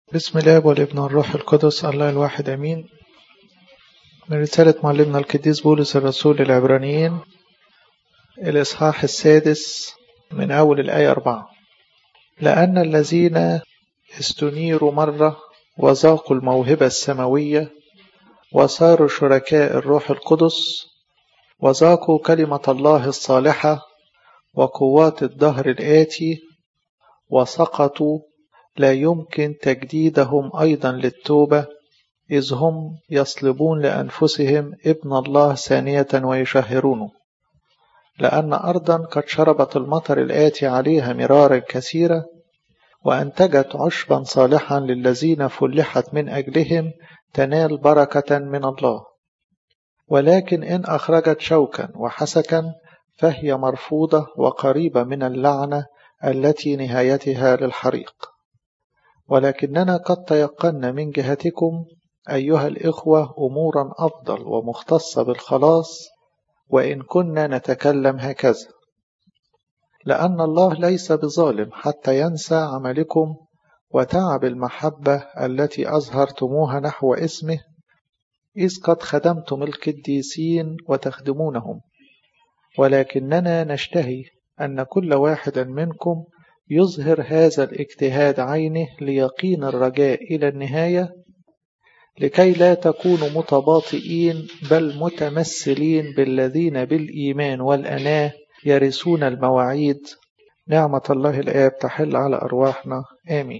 بسم الله والابن والروح القدس الله الواحد امين من رسالة معلمنا القديس بولس الرسول للعبرانيين الإصحاح السادس من أول الآية أربعة لأن الذين استنيروا مرة وذاقوا الموهبة السماوية وصاروا شركاء الروح القدس وذاقوا كلمة الله الصالحة وقوات الدهر الآتي وسقطوا لا يمكن تجديدهم أيضا للتوبة إذ هم يصلبون لأنفسهم ابن الله ثانية ويشهرونه لأن أرضا قد شربت المطر الآتي عليها مرارا كثيرا وأنتجت عشبا صالحا للذين فلحت من أجلهم تنال بركة من الله ولكن إن أخرجت شوكا وحسكا فهي مرفوضة وقريبة من اللعنة التي نهايتها للحريق ولكننا قد تيقنا من جهتكم أيها الإخوة أمورا أفضل ومختصة بالخلاص وإن كنا نتكلم هكذا لأن الله ليس بظالم حتى ينسى عملكم وتعب المحبة التي أظهرتموها نحو اسمه إذ قد خدمتم القديسين وتخدمونهم ولكننا نشتهي أن كل واحد منكم يظهر هذا الاجتهاد عينه ليقين الرجاء إلى النهاية لكي لا تكونوا متباطئين بل متمثلين بالذين بالإيمان والأناة يرثون المواعيد نعمة الله الآب تحل على أرواحنا آمين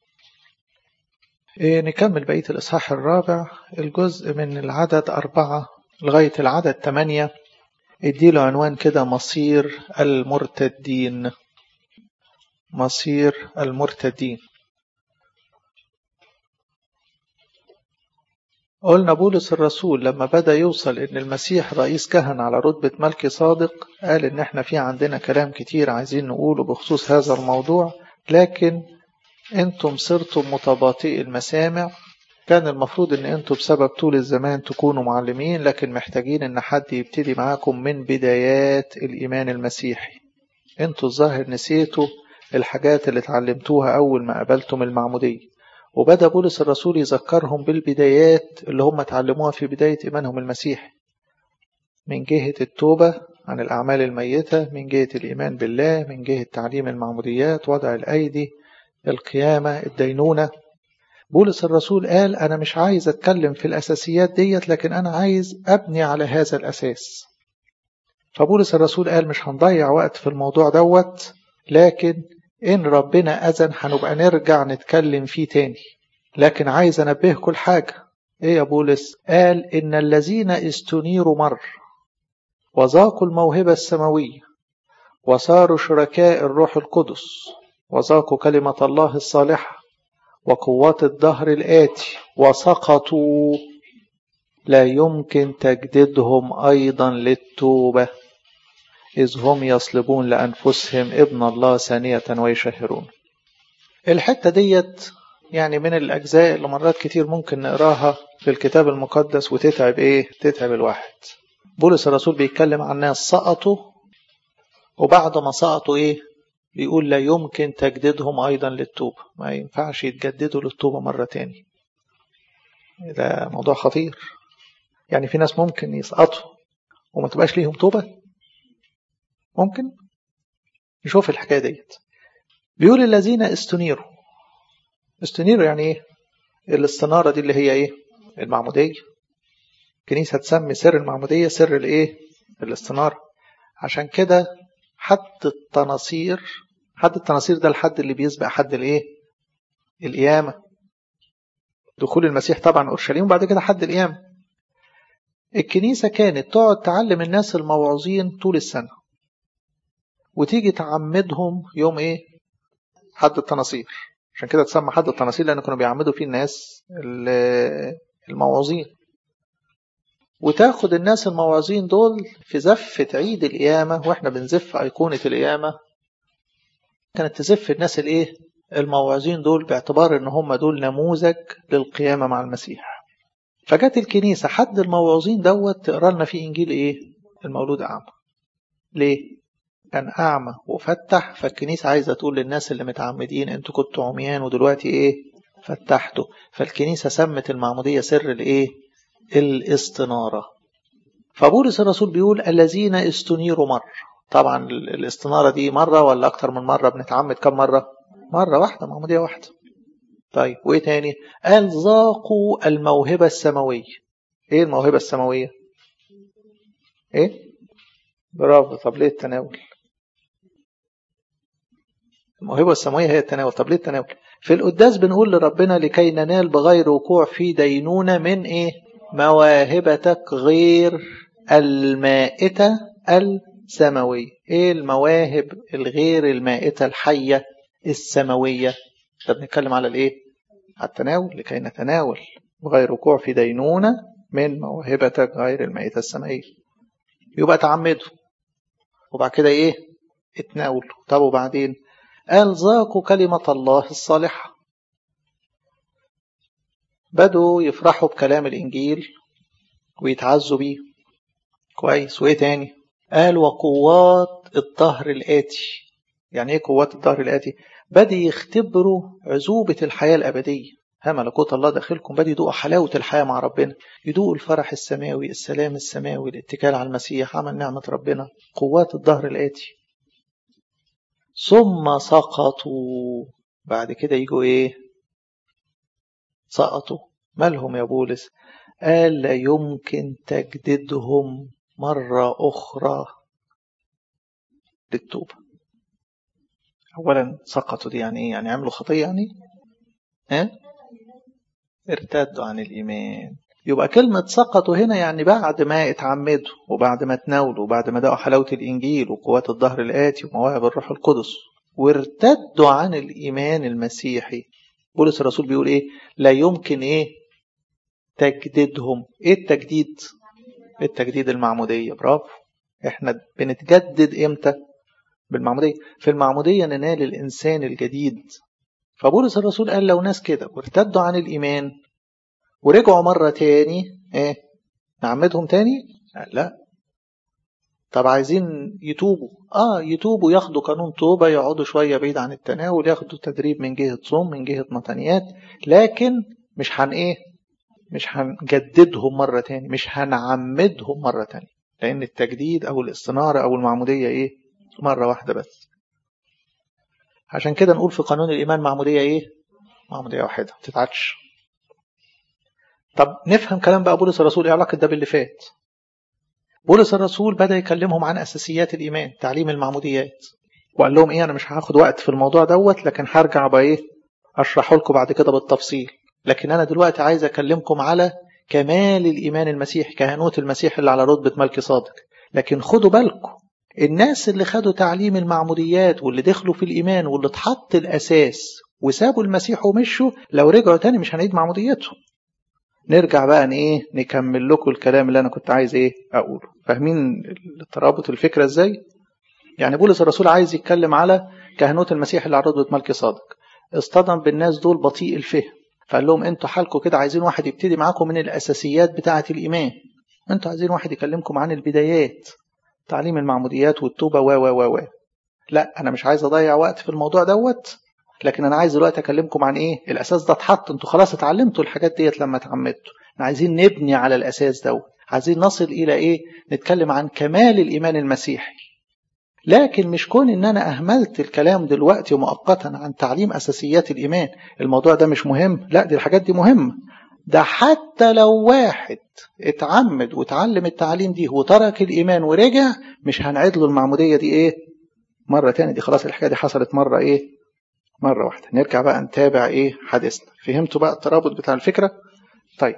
إيه نكمل بقية الإصحاح الرابع الجزء من العدد أربعة لغاية العدد ثمانية اديله عنوان كده مصير المرتدين مصير المرتدين قلنا بولس الرسول لما بدأ يوصل إن المسيح رئيس كهنة على رتبة ملك صادق قال إن إحنا في عندنا كلام كتير عايزين نقوله بخصوص هذا الموضوع لكن أنتم صرتم متباطئي المسامع كان المفروض إن أنتم بسبب طول الزمان تكونوا معلمين لكن محتاجين إن حد يبتدي معاكم من بدايات الإيمان المسيحي أنتوا الظاهر نسيتوا الحاجات اللي اتعلمتوها أول ما قابلتم المعمودية وبدأ بولس الرسول يذكرهم بالبدايات اللي هم اتعلموها في بداية إيمانهم المسيحي من جهة التوبة عن الأعمال الميتة من جهة الإيمان بالله من جهة تعليم المعموديات وضع الأيدي القيامة الدينونة بولس الرسول قال أنا مش عايز أتكلم في الأساسيات ديت لكن أنا عايز أبني على هذا الأساس فبولس الرسول قال مش هنضيع وقت في الموضوع دوت لكن إن ربنا أذن هنبقى نرجع نتكلم فيه تاني لكن عايز أنبهكم لحاجة إيه يا بولس؟ قال إن الذين استنيروا مر وذاقوا الموهبة السماوية وصاروا شركاء الروح القدس وذاقوا كلمة الله الصالحة وقوات الدهر الآتي وسقطوا لا يمكن تجديدهم أيضا للتوبة إذ هم يصلبون لأنفسهم ابن الله ثانية ويشهرون الحتة ديت يعني من الأجزاء اللي مرات كتير ممكن نقراها في الكتاب المقدس وتتعب إيه؟ تتعب الواحد بولس الرسول بيتكلم عن ناس سقطوا وبعد ما سقطوا إيه؟ بيقول لا يمكن تجديدهم أيضا للتوبة ما ينفعش يتجددوا للتوبة مرة تاني ده موضوع خطير يعني في ناس ممكن يسقطوا وما تبقاش ليهم توبة ممكن نشوف الحكاية ديت بيقول الذين استنيروا استنيروا يعني ايه الاستنارة دي اللي هي ايه المعمودية كنيسة تسمي سر المعمودية سر الايه الاستنارة عشان كده حد التناصير حد التناصير ده الحد اللي بيسبق حد الايه القيامة دخول المسيح طبعا اورشليم وبعد كده حد القيامة الكنيسة كانت تقعد تعلم الناس الموعظين طول السنة وتيجي تعمدهم يوم ايه حد التناصير عشان كده تسمى حد التناصير لان كانوا بيعمدوا فيه الناس الموعظين وتاخد الناس الموعظين دول في زفة عيد القيامة واحنا بنزف أيقونة القيامة كانت تزف الناس الايه الموعظين دول باعتبار ان هم دول نموذج للقيامة مع المسيح فجت الكنيسة حد الموعظين دوت تقرا لنا في انجيل ايه المولود اعمى ليه كان أعمى وفتح فالكنيسة عايزة تقول للناس اللي متعمدين أنتوا كنتوا عميان ودلوقتي إيه فتحته فالكنيسة سمت المعمودية سر الايه الاستنارة فبولس الرسول بيقول الذين استنيروا مرة طبعا الاستنارة دي مرة ولا أكتر من مرة بنتعمد كم مرة مرة واحدة معمودية واحدة طيب وإيه تاني قال ذاقوا الموهبة السماوية إيه الموهبة السماوية إيه برافو طب ليه التناول الموهبة السماوية هي التناول طب ليه التناول في القداس بنقول لربنا لكي ننال بغير وقوع في دينونة من إيه مواهبتك غير المائتة السماوية ايه المواهب الغير المائتة الحية السماوية ده بنتكلم على الايه على التناول لكي نتناول بغير وقوع في دينونة من موهبتك غير المائتة السماوية يبقى تعمدوا وبعد كده ايه اتناولوا طب وبعدين قال ذاقوا كلمة الله الصالحة بدوا يفرحوا بكلام الإنجيل ويتعزوا بيه كويس وإيه تاني قال وقوات الظهر الآتي يعني إيه قوات الظهر الآتي بدي يختبروا عزوبة الحياة الأبدية ها ملكوت الله داخلكم بدي يدوقوا حلاوة الحياة مع ربنا يدوقوا الفرح السماوي السلام السماوي الاتكال على المسيح عمل نعمة ربنا قوات الظهر الآتي ثم سقطوا بعد كده يجوا ايه سقطوا مالهم يا بولس قال لا يمكن تجديدهم مرة أخرى للتوبة أولا سقطوا دي يعني إيه؟ يعني عملوا خطية يعني ها؟ ارتدوا عن الإيمان يبقى كلمة سقطوا هنا يعني بعد ما اتعمدوا وبعد ما تناولوا وبعد ما دقوا حلاوة الإنجيل وقوات الظهر الآتي ومواهب الروح القدس وارتدوا عن الإيمان المسيحي بولس الرسول بيقول إيه لا يمكن إيه تجديدهم إيه التجديد التجديد المعمودية برافو إحنا بنتجدد إمتى بالمعمودية في المعمودية ننال الإنسان الجديد فبولس الرسول قال لو ناس كده وارتدوا عن الإيمان ورجعوا مرة تاني ايه نعمدهم تاني لا طب عايزين يتوبوا اه يتوبوا ياخدوا قانون توبة يقعدوا شوية بعيد عن التناول ياخدوا تدريب من جهة صوم من جهة مطنيات لكن مش هن ايه مش هنجددهم مرة تاني مش هنعمدهم مرة تاني لأن التجديد أو الاستنارة أو المعمودية إيه مرة واحدة بس عشان كده نقول في قانون الإيمان معمودية إيه معمودية واحدة ما تتعدش طب نفهم كلام بقى بولس الرسول ايه علاقه ده باللي فات بولس الرسول بدا يكلمهم عن اساسيات الايمان تعليم المعموديات وقال لهم ايه انا مش هاخد وقت في الموضوع دوت لكن هرجع بقى ايه اشرحه لكم بعد كده بالتفصيل لكن انا دلوقتي عايز اكلمكم على كمال الايمان المسيحي كهنوت المسيح اللي على رتبه ملك صادق لكن خدوا بالكم الناس اللي خدوا تعليم المعموديات واللي دخلوا في الايمان واللي اتحط الاساس وسابوا المسيح ومشوا لو رجعوا تاني مش هنعيد معموديتهم نرجع بقى ايه نكمل لكم الكلام اللي انا كنت عايز ايه اقوله فاهمين الترابط الفكره ازاي يعني بولس الرسول عايز يتكلم على كهنوت المسيح اللي على رتبه ملك صادق اصطدم بالناس دول بطيء الفهم فقال لهم انتوا حالكم كده عايزين واحد يبتدي معاكم من الاساسيات بتاعه الايمان انتوا عايزين واحد يكلمكم عن البدايات تعليم المعموديات والتوبه و و و و لا انا مش عايز اضيع وقت في الموضوع دوت لكن انا عايز دلوقتي اكلمكم عن ايه الاساس ده اتحط انتوا خلاص اتعلمتوا الحاجات ديت لما اتعمدتوا احنا عايزين نبني على الاساس دوت عايزين نصل الى ايه نتكلم عن كمال الايمان المسيحي لكن مش كون ان انا اهملت الكلام دلوقتي مؤقتا عن تعليم اساسيات الايمان الموضوع ده مش مهم لا دي الحاجات دي مهمه ده حتى لو واحد اتعمد وتعلم التعليم دي وترك الايمان ورجع مش هنعيد له المعموديه دي ايه مره تاني دي خلاص الحكايه دي حصلت مره ايه مرة واحدة نرجع بقى نتابع ايه حديثنا فهمتوا بقى الترابط بتاع الفكرة طيب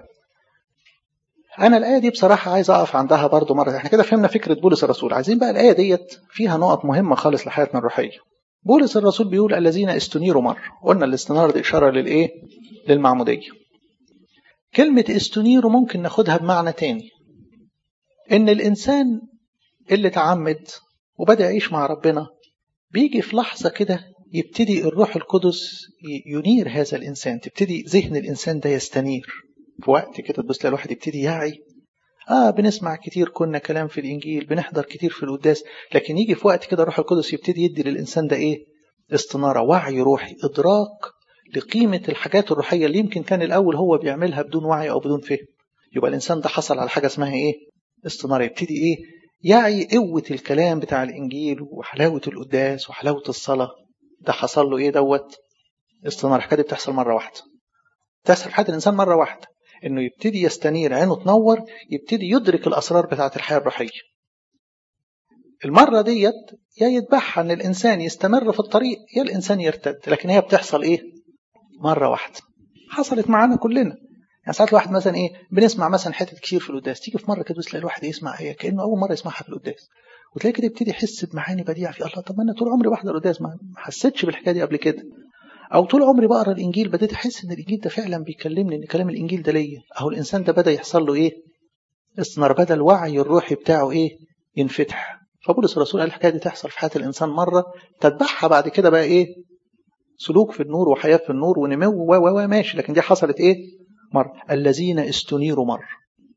انا الايه دي بصراحه عايز اقف عندها برضو مره احنا كده فهمنا فكره بولس الرسول عايزين بقى الايه ديت فيها نقط مهمه خالص لحياتنا الروحيه بولس الرسول بيقول الذين استنيروا مره قلنا الاستناره دي اشاره للايه للمعموديه كلمه استنيروا ممكن ناخدها بمعنى تاني ان الانسان اللي تعمد وبدا يعيش مع ربنا بيجي في لحظه كده يبتدي الروح القدس ينير هذا الإنسان تبتدي ذهن الإنسان ده يستنير في وقت كده تبص تلاقي الواحد يبتدي يعي آه بنسمع كتير كنا كلام في الإنجيل بنحضر كتير في القداس لكن يجي في وقت كده الروح القدس يبتدي يدي للإنسان ده إيه استنارة وعي روحي إدراك لقيمة الحاجات الروحية اللي يمكن كان الأول هو بيعملها بدون وعي أو بدون فهم يبقى الإنسان ده حصل على حاجة اسمها إيه؟ استنارة يبتدي إيه؟ يعي قوة الكلام بتاع الإنجيل وحلاوة القداس وحلاوة الصلاة ده حصل له إيه دوت؟ استنارة الحاجة دي بتحصل مرة واحدة تحصل في حياة الإنسان مرة واحدة إنه يبتدي يستنير عينه تنور يبتدي يدرك الأسرار بتاعة الحياة الروحية المرة ديت يا يتبعها ان الانسان يستمر في الطريق يا الانسان يرتد لكن هي بتحصل ايه مرة واحدة حصلت معانا كلنا يعني ساعات الواحد مثلا ايه بنسمع مثلا حتت كتير في القداس تيجي في مره كده تلاقي الواحد يسمع ايه كانه اول مره يسمعها في القداس وتلاقي كده يبتدي يحس بمعاني بديعه في الله طب انا طول عمري بحضر القداس ما حسيتش بالحكايه دي قبل كده او طول عمري بقرا الانجيل بديت احس ان الانجيل ده فعلا بيكلمني ان كلام الانجيل ده ليا اهو الانسان ده بدا يحصل له ايه استنار بدا الوعي الروحي بتاعه ايه ينفتح فبولس الرسول قال الحكايه دي تحصل في حياه الانسان مره تتبعها بعد كده بقى ايه سلوك في النور وحياه في النور ونمو و و ماشي لكن دي حصلت ايه مره الذين استنيروا مره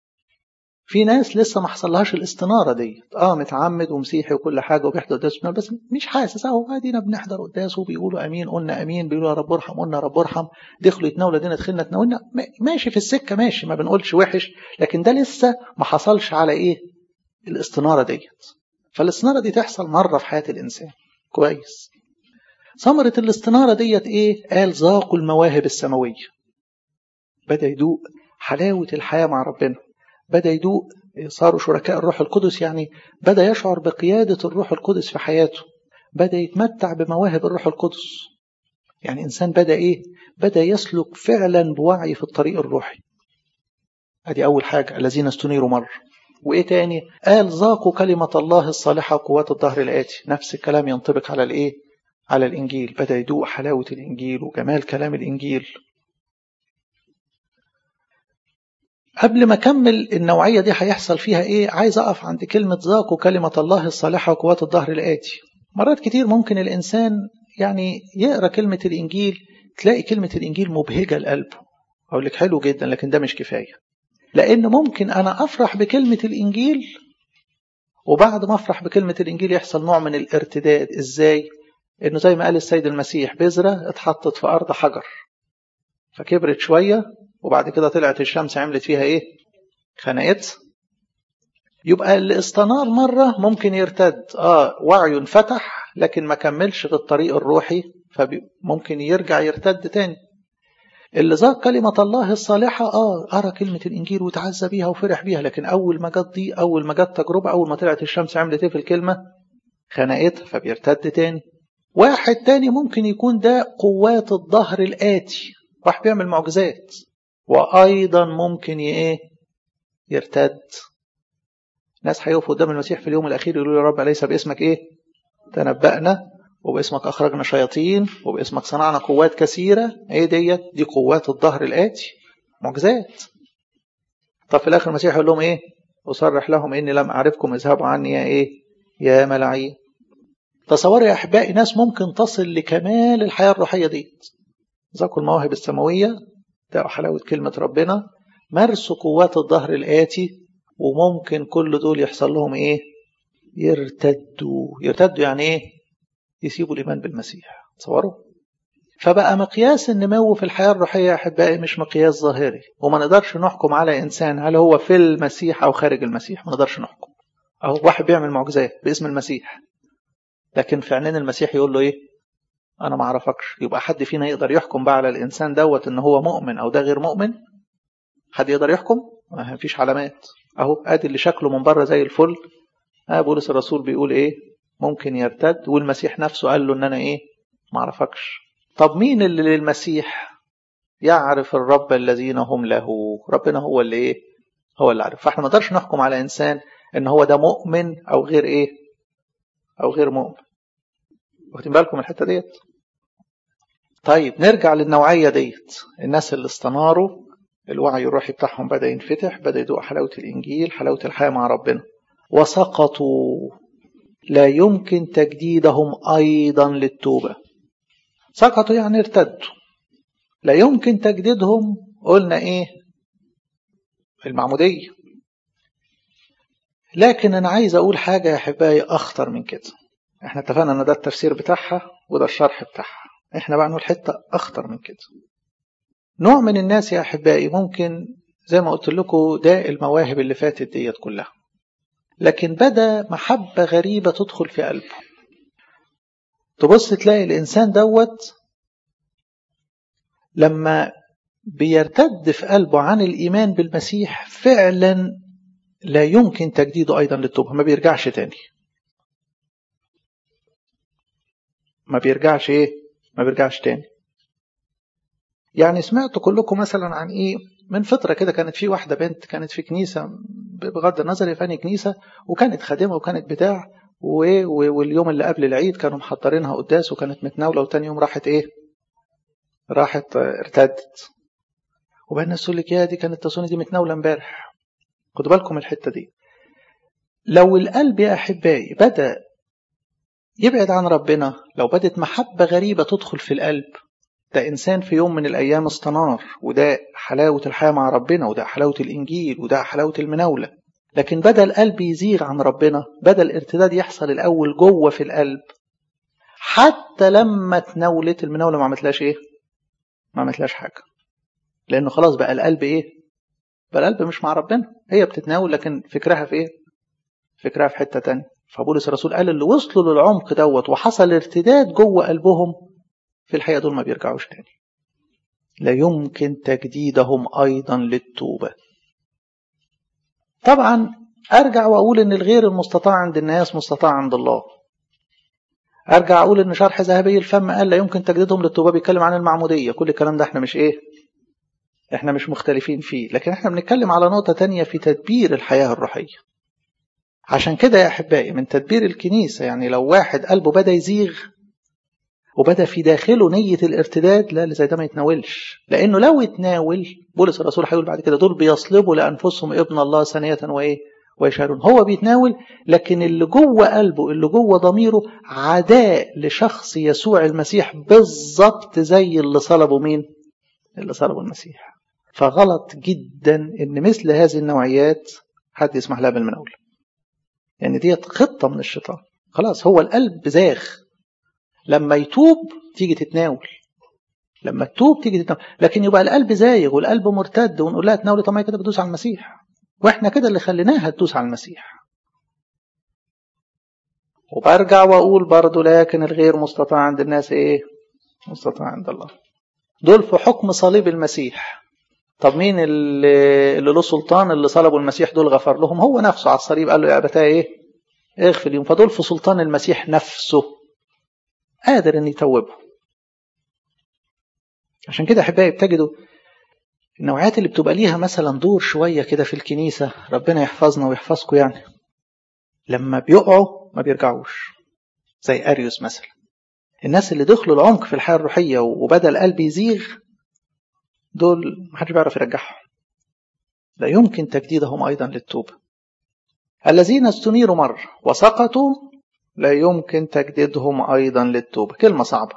في ناس لسه ما حصلهاش الاستناره دي اه متعمد ومسيحي وكل حاجه وبيحضر قداس بس مش حاسس اهو ادينا بنحضر قداس وبيقولوا امين قلنا امين بيقولوا يا رب ارحم قلنا يا رب ارحم دخلوا يتناولوا دينا دخلنا تناولنا ماشي في السكه ماشي ما بنقولش وحش لكن ده لسه ما حصلش على ايه الاستناره ديت فالاستناره دي تحصل مره في حياه الانسان كويس ثمره الاستناره ديت ايه قال ذاقوا المواهب السماويه بدا يدوق حلاوه الحياه مع ربنا بدا يدوق صاروا شركاء الروح القدس يعني بدا يشعر بقياده الروح القدس في حياته بدا يتمتع بمواهب الروح القدس يعني انسان بدا ايه بدا يسلك فعلا بوعي في الطريق الروحي ادي اول حاجه الذين استنيروا مره وايه تاني قال ذاقوا كلمه الله الصالحه قوات الظهر الاتي نفس الكلام ينطبق على الايه على الانجيل بدا يدوق حلاوه الانجيل وجمال كلام الانجيل قبل ما اكمل النوعيه دي هيحصل فيها ايه عايز اقف عند كلمه ذاقوا كلمه الله الصالحه وقوات الظهر الاتي مرات كتير ممكن الانسان يعني يقرا كلمه الانجيل تلاقي كلمه الانجيل مبهجه لقلبه اقول لك حلو جدا لكن ده مش كفايه لان ممكن انا افرح بكلمه الانجيل وبعد ما افرح بكلمه الانجيل يحصل نوع من الارتداد ازاي انه زي ما قال السيد المسيح بذره اتحطت في ارض حجر فكبرت شويه وبعد كده طلعت الشمس عملت فيها ايه خنقت يبقى اللي استنار مرة ممكن يرتد اه وعيه انفتح لكن ما كملش في الطريق الروحي فممكن يرجع يرتد تاني اللي ذاق كلمة الله الصالحة اه قرا كلمة الإنجيل وتعزى بيها وفرح بيها لكن أول ما جت دي أول ما جت تجربة أول ما طلعت الشمس عملت ايه في الكلمة خنقتها فبيرتد تاني واحد تاني ممكن يكون ده قوات الظهر الآتي واحد بيعمل معجزات وأيضا ممكن إيه يرتد ناس هيقفوا قدام المسيح في اليوم الأخير يقولوا يا رب أليس باسمك إيه تنبأنا وباسمك أخرجنا شياطين وباسمك صنعنا قوات كثيرة إيه ديت دي قوات الظهر الآتي معجزات طب في الآخر المسيح يقول لهم إيه أصرح لهم إني لم أعرفكم اذهبوا عني يا إيه يا ملاعين تصوروا يا أحبائي ناس ممكن تصل لكمال الحياة الروحية ديت ذاقوا المواهب السماوية دقوا حلاوة كلمة ربنا مارسوا قوات الظهر الآتي وممكن كل دول يحصل لهم إيه يرتدوا يرتدوا يعني إيه يسيبوا الإيمان بالمسيح تصوروا فبقى مقياس النمو في الحياة الروحية يا أحبائي مش مقياس ظاهري وما نقدرش نحكم على إنسان هل هو في المسيح أو خارج المسيح ما نقدرش نحكم أو واحد بيعمل معجزات باسم المسيح لكن في عينين المسيح يقول له إيه أنا ما أعرفكش يبقى حد فينا يقدر يحكم بقى على الإنسان دوت إن هو مؤمن أو ده غير مؤمن حد يقدر يحكم ما فيش علامات أهو أدي اللي شكله من بره زي الفل آه بولس الرسول بيقول إيه ممكن يرتد والمسيح نفسه قال له إن أنا إيه ما أعرفكش طب مين اللي للمسيح يعرف الرب الذين هم له ربنا هو اللي إيه هو اللي عارف فاحنا ما نقدرش نحكم على إنسان إن هو ده مؤمن أو غير إيه أو غير مؤمن واخدين بالكم من الحتة ديت طيب نرجع للنوعية ديت الناس اللي استناروا الوعي الروحي بتاعهم بدأ ينفتح بدأ يدوق حلاوة الإنجيل حلاوة الحياة مع ربنا وسقطوا لا يمكن تجديدهم أيضا للتوبة سقطوا يعني ارتدوا لا يمكن تجديدهم قلنا إيه المعمودية لكن أنا عايز أقول حاجة يا حبايبي أخطر من كده احنا اتفقنا ان ده التفسير بتاعها وده الشرح بتاعها احنا بقى نقول حتة أخطر من كده نوع من الناس يا أحبائي ممكن زي ما قلت لكم ده المواهب اللي فاتت ديت كلها لكن بدا محبة غريبة تدخل في قلبه تبص تلاقي الإنسان دوت لما بيرتد في قلبه عن الإيمان بالمسيح فعلا لا يمكن تجديده أيضا للتوبة ما بيرجعش تاني ما بيرجعش إيه ما بيرجعش تاني يعني سمعتوا كلكم مثلا عن إيه من فترة كده كانت في واحدة بنت كانت في كنيسة بغض النظر فاني كنيسة وكانت خادمة وكانت بتاع واليوم اللي قبل العيد كانوا محضرينها قداس وكانت متناولة وتاني يوم راحت ايه راحت ارتدت وبقى الناس تقول لك يا دي كانت تصوني دي متناولة امبارح خدوا بالكم الحتة دي لو القلب يا أحبائي بدأ يبعد عن ربنا لو بدت محبة غريبة تدخل في القلب ده إنسان في يوم من الأيام استنار وده حلاوة الحياة مع ربنا وده حلاوة الإنجيل وده حلاوة المناولة لكن بدأ القلب يزيغ عن ربنا بدأ الارتداد يحصل الأول جوه في القلب حتى لما تناولت المناولة ما عملتلاش إيه؟ ما عملتلاش حاجة لأنه خلاص بقى القلب إيه؟ بقى القلب مش مع ربنا هي بتتناول لكن فكرها في إيه؟ فكرها في حتة تانية فبولس الرسول قال اللي وصلوا للعمق دوت وحصل ارتداد جوه قلبهم في الحقيقة دول ما بيرجعوش تاني لا يمكن تجديدهم أيضا للتوبة طبعا أرجع وأقول إن الغير المستطاع عند الناس مستطاع عند الله أرجع أقول إن شرح ذهبي الفم قال لا يمكن تجديدهم للتوبة بيتكلم عن المعمودية كل الكلام ده احنا مش إيه احنا مش مختلفين فيه لكن احنا بنتكلم على نقطة تانية في تدبير الحياة الروحية عشان كده يا أحبائي من تدبير الكنيسة يعني لو واحد قلبه بدأ يزيغ وبدا في داخله نية الارتداد لا اللي زي ده ما يتناولش لأنه لو اتناول بولس الرسول هيقول بعد كده دول بيصلبوا لأنفسهم ابن الله ثانية وإيه ويشهرون هو بيتناول لكن اللي جوه قلبه اللي جوه ضميره عداء لشخص يسوع المسيح بالظبط زي اللي صلبوا مين اللي صلبوا المسيح فغلط جدا ان مثل هذه النوعيات حد يسمح لها بالمناولة يعني ديت خطة من الشيطان خلاص هو القلب زاغ لما يتوب تيجي تتناول لما تتوب تيجي تتناول لكن يبقى القلب زايغ والقلب مرتد ونقول لها تناولي طب ما كده بتدوس على المسيح واحنا كده اللي خليناها تدوس على المسيح وبرجع واقول برضه لكن الغير مستطاع عند الناس ايه مستطاع عند الله دول في حكم صليب المسيح طب مين اللي, اللي له سلطان اللي صلبوا المسيح دول غفر لهم هو نفسه على الصليب قال له يا ابتاه ايه اغفر لهم فدول في سلطان المسيح نفسه قادر ان يتوبه عشان كده احبائي بتجدوا النوعيات اللي بتبقى ليها مثلا دور شويه كده في الكنيسه ربنا يحفظنا ويحفظكم يعني لما بيقعوا ما بيرجعوش زي اريوس مثلا الناس اللي دخلوا العمق في الحياه الروحيه وبدا القلب يزيغ دول محدش بيعرف يرجعهم لا يمكن تجديدهم ايضا للتوبه الذين استنيروا مره وسقطوا لا يمكن تجديدهم أيضا للتوبة كلمة صعبة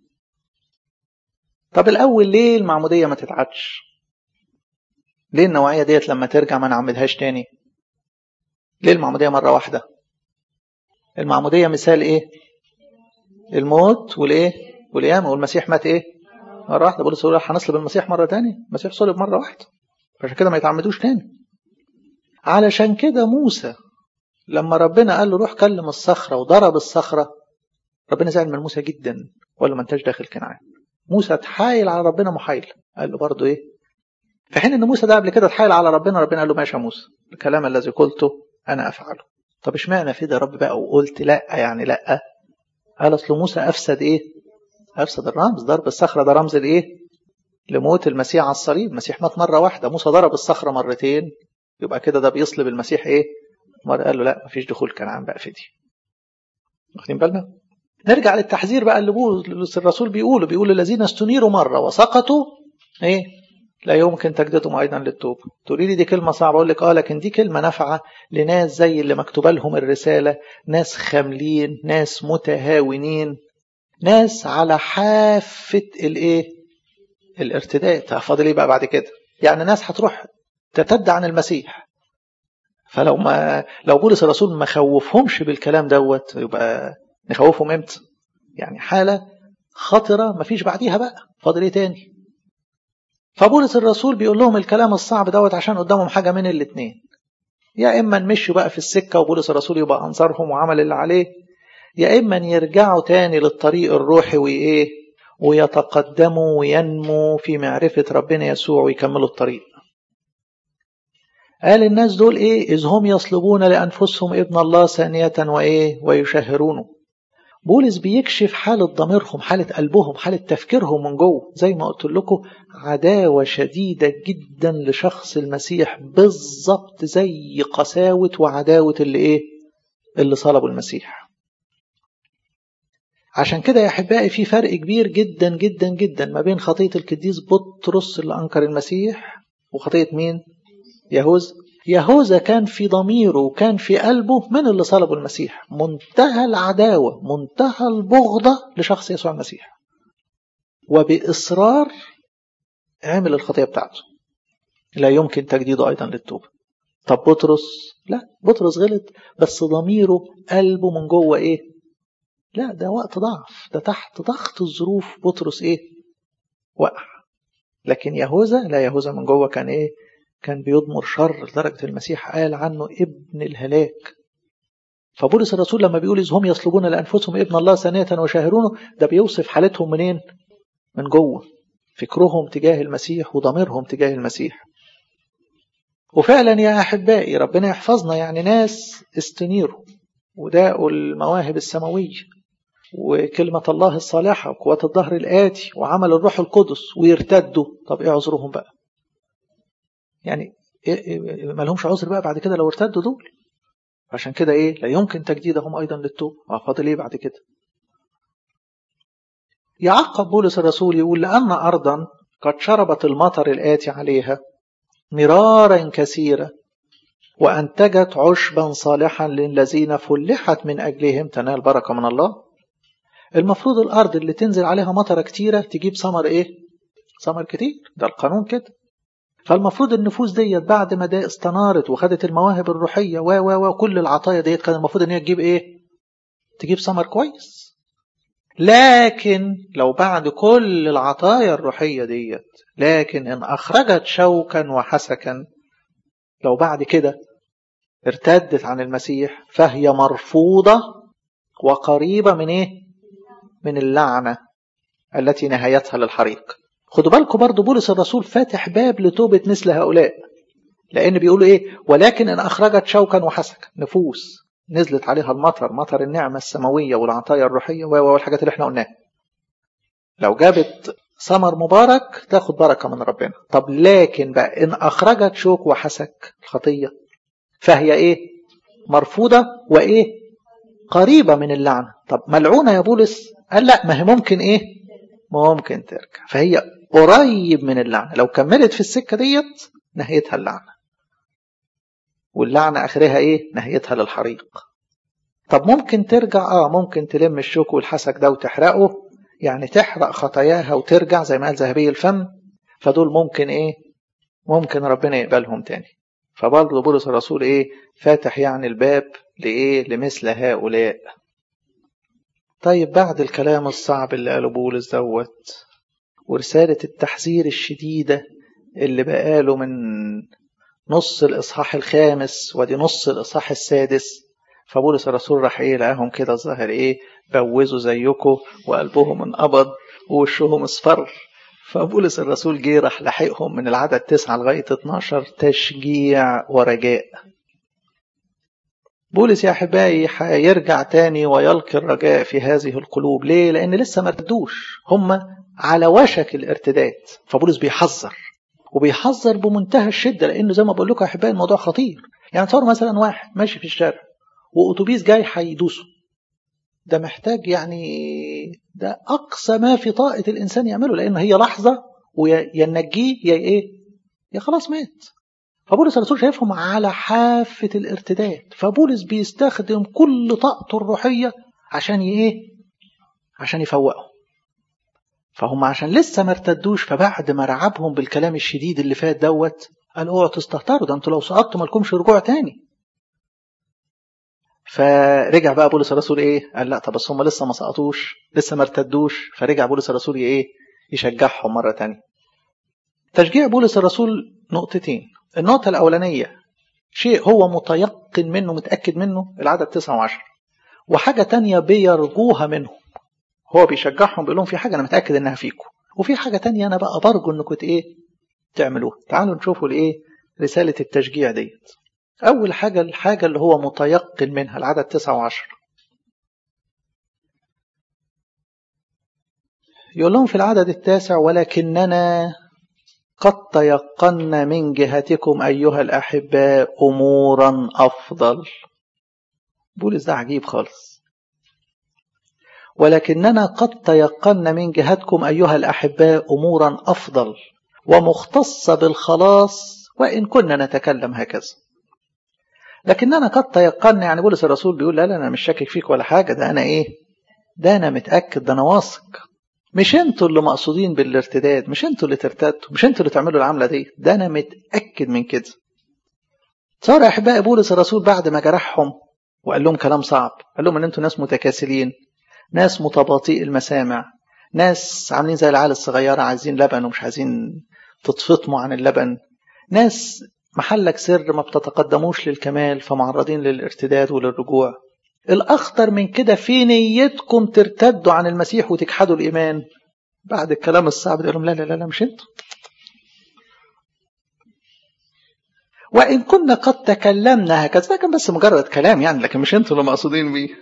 طب الأول ليه المعمودية ما تتعدش ليه النوعية ديت لما ترجع ما نعمدهاش تاني ليه المعمودية مرة واحدة المعمودية مثال ايه الموت والايه والقيامة والمسيح مات ايه مرة واحدة بولس يقول هنصلب المسيح مرة تاني المسيح صلب مرة واحدة عشان كده ما يتعمدوش تاني علشان كده موسى لما ربنا قال له روح كلم الصخرة وضرب الصخرة ربنا زعل من موسى جدا وقال له ما انتش داخل كنعان موسى اتحايل على ربنا محايل قال له برضه ايه في حين ان موسى ده قبل كده اتحايل على ربنا ربنا قال له ماشي يا موسى الكلام الذي قلته انا افعله طب اشمعنى في ده رب بقى وقلت لا يعني لا قال اصل موسى افسد ايه افسد الرمز ضرب الصخره ده رمز لايه لموت المسيح على الصليب المسيح مات مره واحده موسى ضرب الصخره مرتين يبقى كده ده بيصلب المسيح ايه مرة قال له لا مفيش دخول كنعان بقى في دي واخدين بالنا نرجع للتحذير بقى اللي بولس الرسول بيقوله بيقول الذين استنيروا مرة وسقطوا ايه لا يمكن تجديدهم ايضا للتوبه تقولي لي دي كلمه صعبه اقول لك اه لكن دي كلمه نافعه لناس زي اللي مكتوبه لهم الرساله ناس خاملين ناس متهاونين ناس على حافه الايه الارتداد فاضل ايه بقى بعد كده يعني ناس هتروح ترتد عن المسيح فلو ما لو بولس الرسول ما خوفهمش بالكلام دوت يبقى نخوفهم امتى يعني حاله خطرة مفيش بعديها بقى فاضل ايه تاني فبولس الرسول بيقول لهم الكلام الصعب دوت عشان قدامهم حاجة من الاتنين يا إما نمشوا بقى في السكة وبولس الرسول يبقى أنصارهم وعمل اللي عليه يا إما يرجعوا تاني للطريق الروحي وإيه ويتقدموا وينموا في معرفة ربنا يسوع ويكملوا الطريق قال الناس دول إيه إذ هم يصلبون لأنفسهم ابن الله ثانية وإيه ويشهرونه بولس بيكشف حالة ضميرهم حالة قلبهم حالة تفكيرهم من جوه زي ما قلت لكم عداوة شديدة جدا لشخص المسيح بالظبط زي قساوة وعداوة اللي ايه اللي صلبوا المسيح عشان كده يا احبائي في فرق كبير جدا جدا جدا ما بين خطية القديس بطرس اللي انكر المسيح وخطية مين يهوذا يهوذا كان في ضميره وكان في قلبه من اللي صلبوا المسيح منتهى العداوة منتهى البغضة لشخص يسوع المسيح وبإصرار عمل الخطية بتاعته لا يمكن تجديده أيضا للتوبة طب بطرس لا بطرس غلط بس ضميره قلبه من جوه ايه لا ده وقت ضعف ده تحت ضغط الظروف بطرس ايه وقع لكن يهوذا لا يهوذا من جوه كان ايه كان بيضمر شر لدرجة المسيح قال عنه ابن الهلاك فبولس الرسول لما بيقول إذ هم يصلبون لأنفسهم ابن الله ثانية وشاهرونه ده بيوصف حالتهم منين من جوه فكرهم تجاه المسيح وضميرهم تجاه المسيح وفعلا يا أحبائي ربنا يحفظنا يعني ناس استنيروا وداءوا المواهب السماوية وكلمة الله الصالحة وقوة الظهر الآتي وعمل الروح القدس ويرتدوا طب إيه عذرهم بقى يعني ما لهمش عذر بقى بعد كده لو ارتدوا دول عشان كده ايه لا يمكن تجديدهم ايضا للتوبه فاضل ايه بعد كده يعقب بولس الرسول يقول لأن أرضا قد شربت المطر الآتي عليها مرارا كثيرا وأنتجت عشبا صالحا للذين فلحت من أجلهم تنال بركة من الله المفروض الأرض اللي تنزل عليها مطرة كتيرة تجيب ثمر إيه؟ ثمر كتير ده القانون كده فالمفروض النفوس ديت بعد ما ده استنارت وخدت المواهب الروحيه و و وكل العطايا ديت كان المفروض ان هي تجيب ايه؟ تجيب ثمر كويس. لكن لو بعد كل العطايا الروحيه ديت لكن ان اخرجت شوكا وحسكا لو بعد كده ارتدت عن المسيح فهي مرفوضه وقريبه من ايه؟ من اللعنه التي نهايتها للحريق. خدوا بالكم برضه بولس الرسول فاتح باب لتوبة مثل هؤلاء لأن بيقولوا إيه ولكن إن أخرجت شوكا وحسكا نفوس نزلت عليها المطر مطر النعمة السماوية والعطايا الروحية والحاجات اللي احنا قلناها لو جابت ثمر مبارك تاخد بركة من ربنا طب لكن بقى إن أخرجت شوك وحسك الخطية فهي إيه مرفوضة وإيه قريبة من اللعنة طب ملعونة يا بولس قال لا ما هي ممكن إيه ممكن ترجع فهي قريب من اللعنة لو كملت في السكة ديت نهايتها اللعنة واللعنة آخرها إيه نهايتها للحريق طب ممكن ترجع آه ممكن تلم الشوك والحسك ده وتحرقه يعني تحرق خطاياها وترجع زي ما قال ذهبي الفم فدول ممكن إيه ممكن ربنا يقبلهم تاني فبرضه بولس الرسول إيه فاتح يعني الباب لإيه لمثل هؤلاء طيب بعد الكلام الصعب اللي قاله بولس دوت ورسالة التحذير الشديدة اللي بقاله من نص الإصحاح الخامس ودي نص الإصحاح السادس فبولس الرسول راح إيه لقاهم كده الظاهر إيه بوزوا زيكم وقلبهم انقبض ووشهم اصفر فبولس الرسول جه راح لحقهم من العدد تسعة لغاية 12 تشجيع ورجاء بولس يا احبائي هيرجع تاني ويلقي الرجاء في هذه القلوب ليه لان لسه ما ارتدوش هم على وشك الارتداد فبولس بيحذر وبيحذر بمنتهى الشده لانه زي ما بقول لكم يا احبائي الموضوع خطير يعني تصور مثلا واحد ماشي في الشارع واتوبيس جاي هيدوسه ده محتاج يعني ده اقصى ما في طاقه الانسان يعمله لان هي لحظه ويا ننجيه يا ايه يا خلاص مات فبولس الرسول شايفهم على حافة الارتداد فبولس بيستخدم كل طاقته الروحية عشان ايه عشان يفوقهم فهم عشان لسه ما ارتدوش فبعد ما رعبهم بالكلام الشديد اللي فات دوت قال اوعوا تستهتروا ده انتوا لو سقطتوا مالكمش رجوع تاني فرجع بقى بولس الرسول ايه قال لا طب بس هم لسه ما سقطوش لسه ما ارتدوش فرجع بولس الرسول ايه يشجعهم مرة تانية تشجيع بولس الرسول نقطتين النقطة الأولانية شيء هو متيقن منه متأكد منه العدد تسعة وعشر وحاجة تانية بيرجوها منهم هو بيشجعهم بيقول لهم في حاجة أنا متأكد إنها فيكم وفي حاجة تانية أنا بقى برجو إنكم إيه تعملوها تعالوا نشوفوا الإيه رسالة التشجيع ديت أول حاجة الحاجة اللي هو متيقن منها العدد تسعة وعشر يقول لهم في العدد التاسع ولكننا قد تيقنا من جهتكم أيها الأحباء أمورا أفضل بولس ده عجيب خالص ولكننا قد تيقنا من جهتكم أيها الأحباء أمورا أفضل ومختصة بالخلاص وإن كنا نتكلم هكذا لكننا قد تيقنا يعني بولس الرسول بيقول لا لا أنا مش شاكك فيك ولا حاجة ده أنا إيه ده أنا متأكد ده أنا واثق مش انتوا اللي مقصودين بالارتداد مش انتوا اللي ترتدوا مش انتوا اللي تعملوا العملة دي ده أنا متأكد من كده صار أحباء بولس الرسول بعد ما جرحهم وقال لهم كلام صعب قال لهم ان انتوا ناس متكاسلين ناس متباطئ المسامع ناس عاملين زي العيال الصغيرة عايزين لبن ومش عايزين تتفطموا عن اللبن ناس محلك سر ما بتتقدموش للكمال فمعرضين للارتداد وللرجوع الأخطر من كده في نيتكم ترتدوا عن المسيح وتجحدوا الإيمان بعد الكلام الصعب ده لهم لا لا لا, لا مش انتوا وإن كنا قد تكلمنا هكذا ده كان بس مجرد كلام يعني لكن مش انتوا اللي مقصودين بيه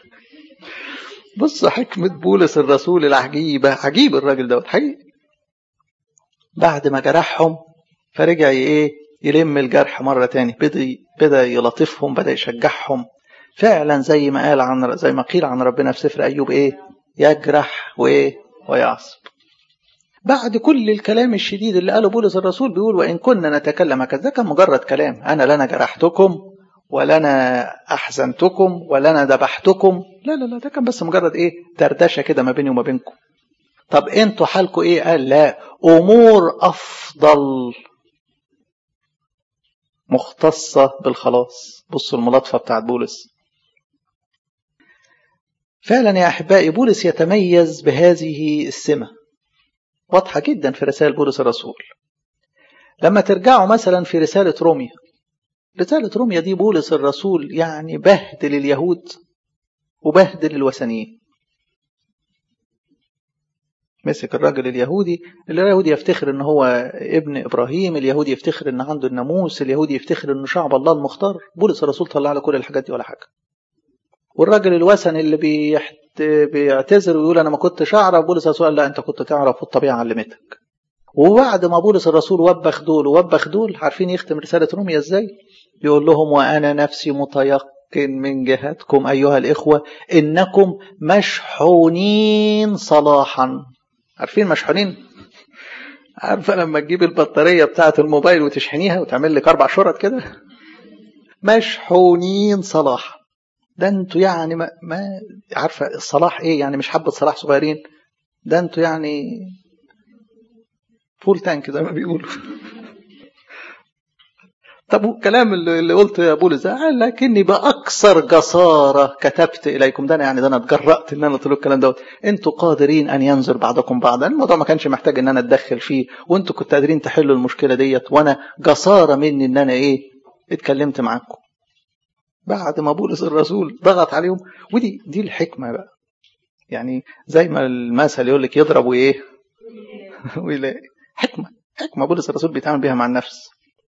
بص حكمة بولس الرسول العجيبة عجيب الراجل دوت حقيقي بعد ما جرحهم فرجع ايه يلم الجرح مرة تاني بدأ بدأ يلطفهم بدأ يشجعهم فعلا زي ما قال عن زي ما قيل عن ربنا في سفر أيوب ايه يجرح وايه ويعصب بعد كل الكلام الشديد اللي قاله بولس الرسول بيقول وإن كنا نتكلم هكذا كان مجرد كلام أنا لا أنا جرحتكم ولا أنا أحزنتكم ولا أنا ذبحتكم لا لا لا ده كان بس مجرد إيه دردشة كده ما بيني وما بينكم طب أنتوا حالكم إيه قال لا أمور أفضل مختصة بالخلاص بصوا الملاطفة بتاعت بولس فعلا يا أحبائي بولس يتميز بهذه السمة واضحة جدا في رسائل بولس الرسول لما ترجعوا مثلا في رسالة روميا رسالة روميا دي بولس الرسول يعني بهدل اليهود وبهدل الوثنيين مسك الراجل اليهودي اليهودي يفتخر ان هو ابن ابراهيم اليهودي يفتخر ان عنده الناموس اليهودي يفتخر انه شعب الله المختار بولس الرسول طلع له كل الحاجات دي ولا حاجه والراجل الوثني اللي بيحت... بيعتذر ويقول انا ما كنتش اعرف بولس الرسول قال لا انت كنت تعرف والطبيعه علمتك وبعد ما بولس الرسول وبخ دول وبخ دول عارفين يختم رساله روميا ازاي يقول لهم وانا نفسي متيقن من جهتكم ايها الاخوه انكم مشحونين صلاحا عارفين مشحونين عارفه لما تجيب البطاريه بتاعه الموبايل وتشحنيها وتعمل لك اربع شرط كده مشحونين صلاحا ده انتوا يعني ما, ما عارفه الصلاح ايه يعني مش حبه صلاح صغيرين ده انتوا يعني فول تانك زي ما بيقولوا طب والكلام اللي, اللي قلته يا بولس ده قال لكني باكثر جساره كتبت اليكم ده انا يعني ده انا اتجرأت ان انا قلت له الكلام دوت انتوا قادرين ان ينظر بعضكم بعضا الموضوع ما كانش محتاج ان انا اتدخل فيه وانتوا كنتوا قادرين تحلوا المشكله ديت وانا جساره مني ان انا ايه اتكلمت معاكم بعد ما بولس الرسول ضغط عليهم ودي دي الحكمه بقى يعني زي ما المثل يقول لك يضرب وايه ويلاقي حكمه حكمه بولس الرسول بيتعامل بيها مع النفس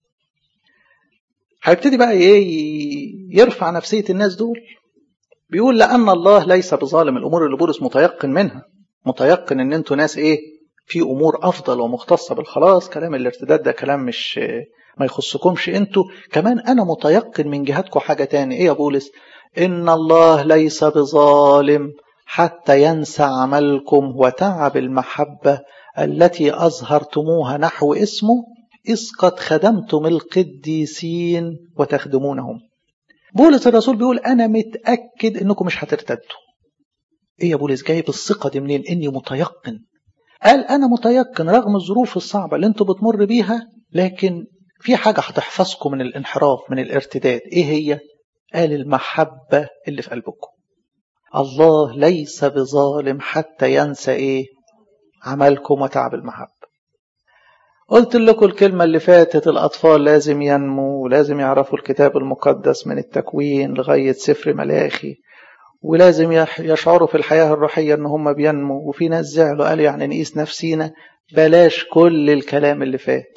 هيبتدي بقى ايه يرفع نفسيه الناس دول بيقول لان الله ليس بظالم الامور اللي بولس متيقن منها متيقن ان انتوا ناس ايه في امور افضل ومختصه بالخلاص كلام الارتداد ده كلام مش ما يخصكمش انتوا كمان انا متيقن من جهتكم حاجه تاني ايه يا بولس ان الله ليس بظالم حتى ينسى عملكم وتعب المحبه التي اظهرتموها نحو اسمه إذ قد خدمتم القديسين وتخدمونهم بولس الرسول بيقول أنا متأكد إنكم مش هترتدوا إيه يا بولس جايب الثقة دي منين إني متيقن قال أنا متيقن رغم الظروف الصعبة اللي أنتوا بتمر بيها لكن في حاجة هتحفظكم من الانحراف من الارتداد إيه هي قال المحبة اللي في قلبكم الله ليس بظالم حتى ينسى ايه عملكم وتعب المحبة قلت لكم الكلمة اللي فاتت الأطفال لازم ينموا ولازم يعرفوا الكتاب المقدس من التكوين لغاية سفر ملاخي ولازم يشعروا في الحياة الروحية ان هم بينموا وفي ناس زعلوا قالوا يعني نقيس نفسينا بلاش كل الكلام اللي فات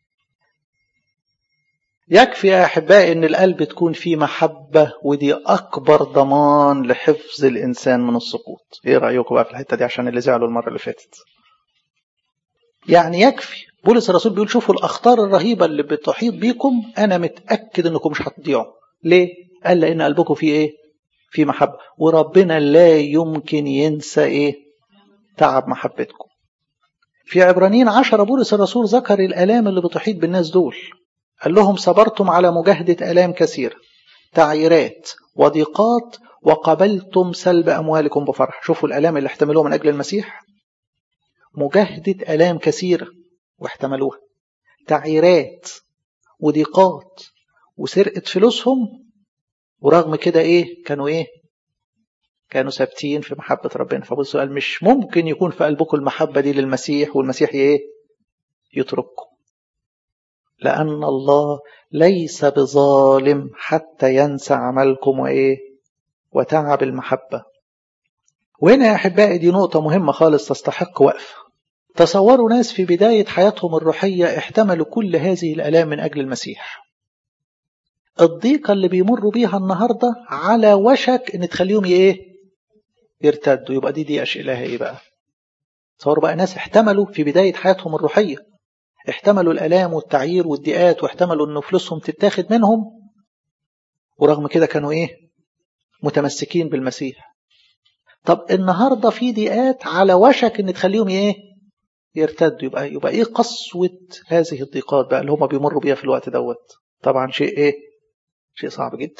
يكفي يا أحبائي أن القلب تكون فيه محبة ودي أكبر ضمان لحفظ الإنسان من السقوط إيه رأيكم بقى في الحتة دي عشان اللي زعلوا المرة اللي فاتت يعني يكفي بولس الرسول بيقول شوفوا الأخطار الرهيبة اللي بتحيط بيكم أنا متأكد أنكم مش هتضيعوا ليه؟ قال لأن قلبكم فيه إيه؟ فيه محبة وربنا لا يمكن ينسى إيه؟ تعب محبتكم في عبرانيين عشرة بولس الرسول ذكر الآلام اللي بتحيط بالناس دول قال لهم صبرتم على مجاهدة آلام كثيرة تعييرات وضيقات وقبلتم سلب أموالكم بفرح شوفوا الآلام اللي احتملوها من أجل المسيح مجاهدة آلام كثيرة واحتملوها تعييرات وضيقات وسرقة فلوسهم ورغم كده إيه كانوا إيه كانوا ثابتين في محبة ربنا فبصوا قال مش ممكن يكون في قلبكم المحبة دي للمسيح والمسيح إيه يترككم لأن الله ليس بظالم حتى ينسى عملكم وإيه وتعب المحبة وهنا يا أحبائي دي نقطة مهمة خالص تستحق وقفة تصوروا ناس في بداية حياتهم الروحية احتملوا كل هذه الآلام من أجل المسيح الضيقة اللي بيمروا بيها النهاردة على وشك إن تخليهم إيه يرتدوا يبقى دي دي أشيلها إيه بقى تصوروا بقى ناس احتملوا في بداية حياتهم الروحية احتملوا الآلام والتعيير والضيقات واحتملوا أن فلوسهم تتاخد منهم ورغم كده كانوا إيه متمسكين بالمسيح طب النهاردة في ضيقات على وشك أن تخليهم إيه يرتدوا يبقى يبقى إيه قسوة هذه الضيقات بقى اللي هم بيمروا بيها في الوقت دوت طبعا شيء إيه شيء صعب جدا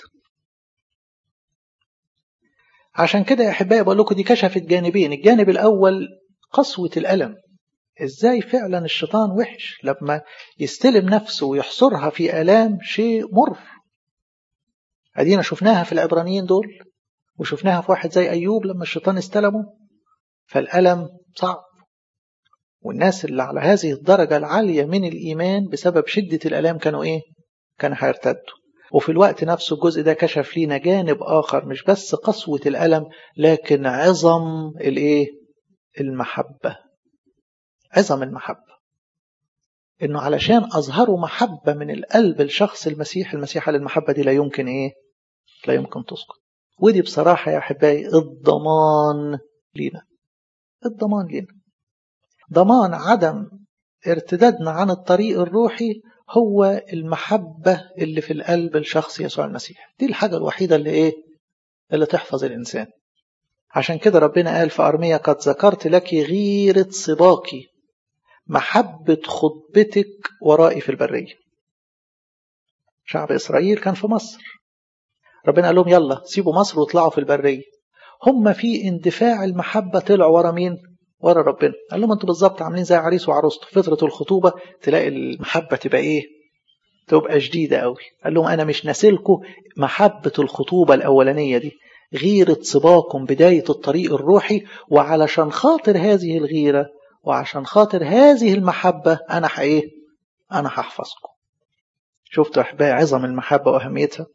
عشان كده يا أحبائي بقول لكم دي كشفت جانبين الجانب الأول قسوة الألم ازاي فعلا الشيطان وحش لما يستلم نفسه ويحصرها في آلام شيء مر ادينا شفناها في العبرانيين دول وشفناها في واحد زي أيوب لما الشيطان استلمه فالألم صعب والناس اللي على هذه الدرجة العالية من الإيمان بسبب شدة الألام كانوا إيه؟ كانوا هيرتدوا وفي الوقت نفسه الجزء ده كشف لينا جانب آخر مش بس قسوة الألم لكن عظم الإيه؟ المحبة عظم المحبة إنه علشان أظهروا محبة من القلب لشخص المسيح المسيح على المحبة دي لا يمكن إيه؟ لا يمكن تسقط ودي بصراحة يا أحبائي الضمان لينا الضمان لينا ضمان عدم ارتدادنا عن الطريق الروحي هو المحبة اللي في القلب لشخص يسوع المسيح دي الحاجة الوحيدة اللي إيه؟ اللي تحفظ الإنسان عشان كده ربنا قال في أرمية قد ذكرت لك غيرة صباكي محبة خطبتك ورائي في البرية شعب إسرائيل كان في مصر ربنا قال لهم يلا سيبوا مصر واطلعوا في البرية هم في اندفاع المحبة طلعوا ورا مين ورا ربنا قال لهم انتوا بالظبط عاملين زي عريس وعروسته فترة الخطوبة تلاقي المحبة تبقى ايه تبقى شديدة قوي قال لهم انا مش ناسلكم محبة الخطوبة الاولانية دي غيرة صباكم بداية الطريق الروحي وعلشان خاطر هذه الغيرة وعشان خاطر هذه المحبة أنا حإيه أنا هحفظكم شفتوا أحبائي عظم المحبة وأهميتها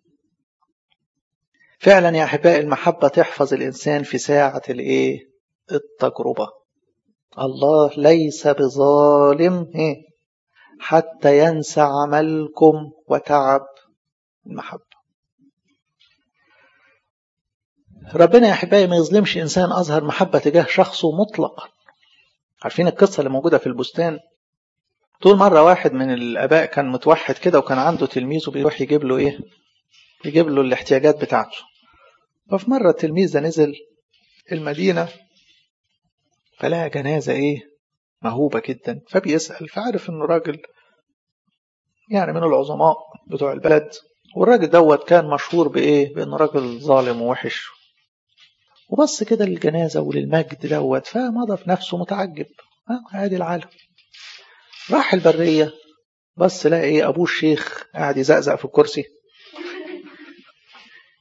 فعلا يا أحبائي المحبة تحفظ الإنسان في ساعة الإيه التجربة الله ليس بظالم إيه؟ حتى ينسى عملكم وتعب المحبة ربنا يا أحبائي ما يظلمش إنسان أظهر محبة تجاه شخصه مطلقا عارفين القصة اللي موجودة في البستان طول مرة واحد من الآباء كان متوحد كده وكان عنده تلميذ وبيروح يجيب له إيه يجيب له الاحتياجات بتاعته ففي مرة التلميذ ده نزل المدينة فلقى جنازة إيه مهوبة جدا فبيسأل فعرف إنه راجل يعني من العظماء بتوع البلد والراجل دوت كان مشهور بإيه بإنه راجل ظالم ووحش وبص كده للجنازة وللمجد دوت فمضى في نفسه متعجب ادي العالم راح البرية بص لقى ايه ابوه الشيخ قاعد يزقزق في الكرسي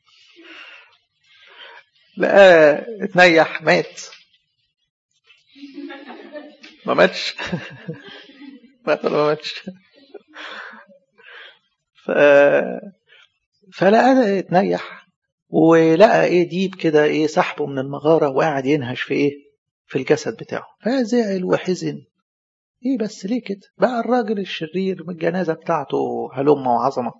لقاه اتنيح مات ما ماتش مات ولا ما ماتش ف... فلقى اتنيح ولقى ايه ديب كده ايه سحبه من المغارة وقاعد ينهش في ايه في الجسد بتاعه فزعل وحزن ايه بس ليه كده بقى الراجل الشرير من الجنازة بتاعته هلمة وعظمة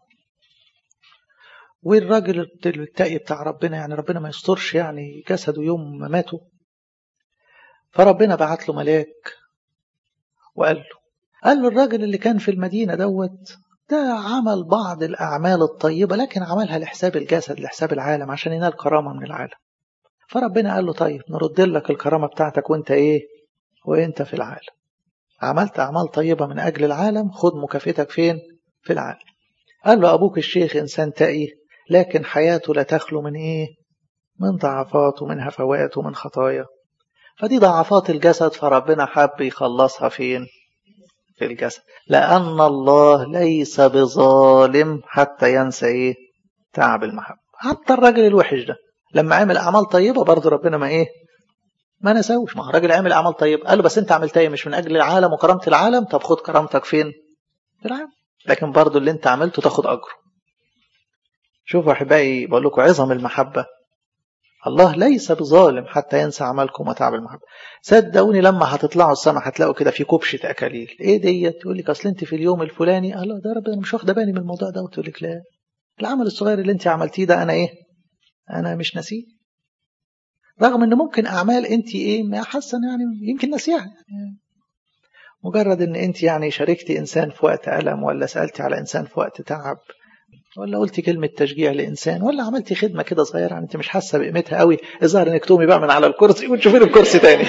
والراجل التقي بتاع ربنا يعني ربنا ما يسترش يعني جسده يوم ما ماتوا فربنا بعت له ملاك وقال له قال له الراجل اللي كان في المدينة دوت ده عمل بعض الأعمال الطيبة لكن عملها لحساب الجسد لحساب العالم عشان ينال كرامة من العالم فربنا قال له طيب نرد لك الكرامة بتاعتك وانت ايه وانت في العالم عملت أعمال طيبة من أجل العالم خد مكافئتك فين في العالم قال له أبوك الشيخ إنسان تقي لكن حياته لا تخلو من إيه من ضعفات ومن هفوات ومن خطايا فدي ضعفات الجسد فربنا حب يخلصها فين في الجسد لأن الله ليس بظالم حتى ينسى إيه تعب المحبة حتى الراجل الوحش ده لما عمل أعمال طيبة برضه ربنا ما إيه ما نساوش ما هو راجل عمل أعمال طيبة قال له بس أنت عملت إيه مش من أجل العالم وكرامة العالم طب خد كرامتك فين في العالم لكن برضه اللي أنت عملته تاخد أجره شوفوا أحبائي بقول لكم عظم المحبة الله ليس بظالم حتى ينسى عملكم وتعب المحبة صدقوني لما هتطلعوا السماء هتلاقوا كده في كبشة أكاليل إيه ديت تقول لك أصل أنت في اليوم الفلاني الله ده رب أنا مش واخدة بالي من الموضوع ده وتقول لك لا العمل الصغير اللي أنت عملتيه ده أنا إيه أنا مش ناسيه رغم ان ممكن اعمال انت ايه ما حاسه يعني يمكن ناسيها مجرد ان انت يعني شاركتي انسان في وقت الم ولا سالتي على انسان في وقت تعب ولا قلتي كلمة تشجيع لإنسان ولا عملتي خدمة كده صغيرة يعني أنت مش حاسة بقيمتها قوي الظاهر إنك تقومي بقى من على الكرسي وتشوفي الكرسي تاني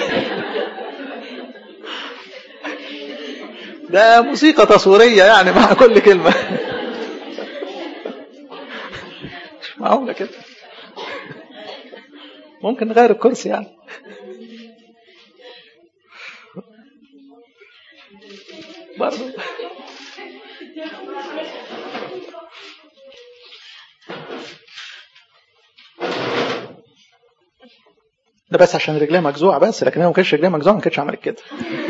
ده موسيقى تصويرية يعني مع كل كلمة مش معقولة كده ممكن نغير الكرسي يعني برضه ده بس عشان رجليها مجزوعة بس لكن هي ما كانتش رجليها مجزوعة ما كانتش عملت كده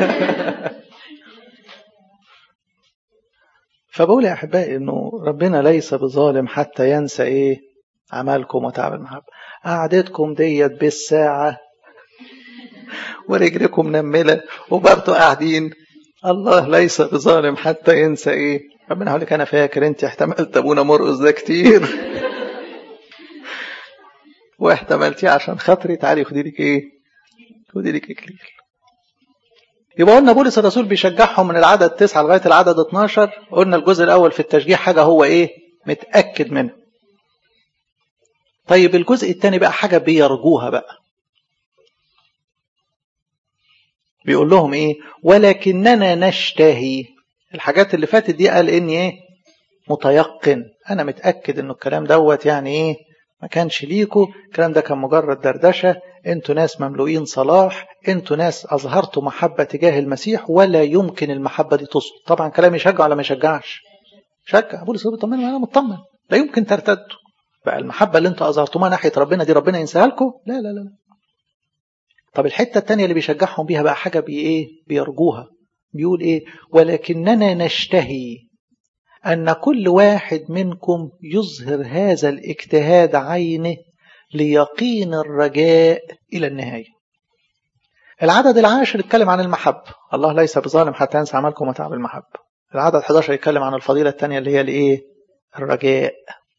فبقول يا أحبائي إنه ربنا ليس بظالم حتى ينسى إيه عملكم وتعب المحبة قعدتكم ديت بالساعة ورجلكم نملة وبرضه قاعدين الله ليس بظالم حتى ينسى إيه ربنا يقول لك أنا فاكر أنت احتملت أبونا مرقص ده كتير واحتملتيه عشان خاطري تعالي خدي لك ايه خدي لك اكليل يبقى قلنا بولس الرسول بيشجعهم من العدد 9 لغايه العدد 12 قلنا الجزء الاول في التشجيع حاجه هو ايه متاكد منها طيب الجزء الثاني بقى حاجه بيرجوها بقى بيقول لهم ايه ولكننا نشتهي الحاجات اللي فاتت دي قال اني ايه متيقن انا متاكد انه الكلام دوت يعني ايه ما كانش ليكوا الكلام ده كان مجرد دردشة انتوا ناس مملوئين صلاح انتوا ناس اظهرتوا محبة تجاه المسيح ولا يمكن المحبة دي تصل طبعا كلام يشجع ولا ما يشجعش شجع بولس بيطمن انا مطمن لا يمكن ترتدوا بقى المحبة اللي انتوا اظهرتوها ناحية ربنا دي ربنا ينساها لكم لا لا لا طب الحتة التانية اللي بيشجعهم بيها بقى حاجة بي ايه بيرجوها بيقول ايه ولكننا نشتهي أن كل واحد منكم يظهر هذا الاجتهاد عينه ليقين الرجاء إلى النهاية العدد العاشر يتكلم عن المحبة الله ليس بظالم حتى ينسى عملكم وتعب المحبة العدد 11 يتكلم عن الفضيلة الثانية اللي هي الإيه الرجاء